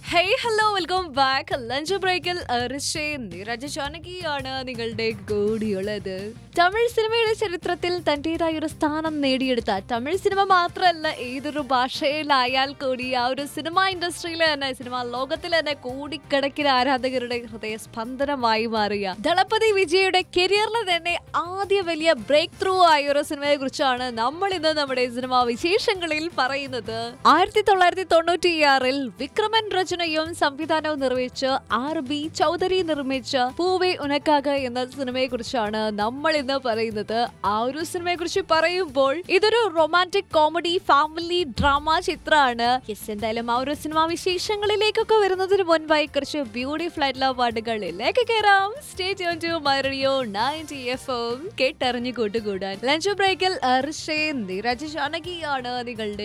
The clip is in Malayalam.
hey hello welcome back lunch ബ്രേക്കിൽ നിരജ ജാനകിയാണ് നിങ്ങളുടെ കൂടിയുള്ളത് തമിഴ് സിനിമയുടെ ചരിത്രത്തിൽ തന്റേതായ ഒരു സ്ഥാനം നേടിയെടുത്ത തമിഴ് സിനിമ മാത്രമല്ല ഏതൊരു ഭാഷയിലായാൽ കൂടി ആ ഒരു സിനിമ ഇൻഡസ്ട്രിയിൽ തന്നെ സിനിമാ ലോകത്തിൽ തന്നെ കോടിക്കണക്കിന് ആരാധകരുടെ ഹൃദയ സ്പന്ദനമായി മാറിയ ദളപതി വിജയുടെ കരിയറിൽ തന്നെ ആദ്യ വലിയ ബ്രേക്ക് ത്രൂ ആയ ഒരു സിനിമയെ കുറിച്ചാണ് നമ്മൾ ഇന്ന് നമ്മുടെ സിനിമാ വിശേഷങ്ങളിൽ പറയുന്നത് ആയിരത്തി തൊള്ളായിരത്തി തൊണ്ണൂറ്റിയാറിൽ വിക്രമൻ രചനയും സംവിധാനവും നിർവഹിച്ച് ആർ ബി ചൗധരി നിർമ്മിച്ച പൂവേ ഉനക്കാക എന്ന സിനിമയെ കുറിച്ചാണ് നമ്മൾ ഇന്ന് പറയുന്നത് ആ ഒരു സിനിമയെ കുറിച്ച് പറയുമ്പോൾ ഇതൊരു റൊമാൻറ്റിക് കോമഡി ഫാമിലി ഡ്രാമ ചിത്രമാണ് യെസ് എന്തായാലും ആ ഒരു സിനിമ വിശേഷങ്ങളിലേക്കൊക്കെ വരുന്നതിന് മുൻപായി കുറച്ച് ബ്യൂട്ടിഫുൾ ആയിട്ടുള്ള പാട്ടുകളിലേക്ക് കയറാം stay tune to my radio ninety F M കേട്ടറിഞ്ഞു കൂട്ടുകൂടാൻ ലഞ്ച് ബ്രേക്കിൽ അർഷേ നിരജ് ജാനകിയാണ് നിങ്ങളുടെ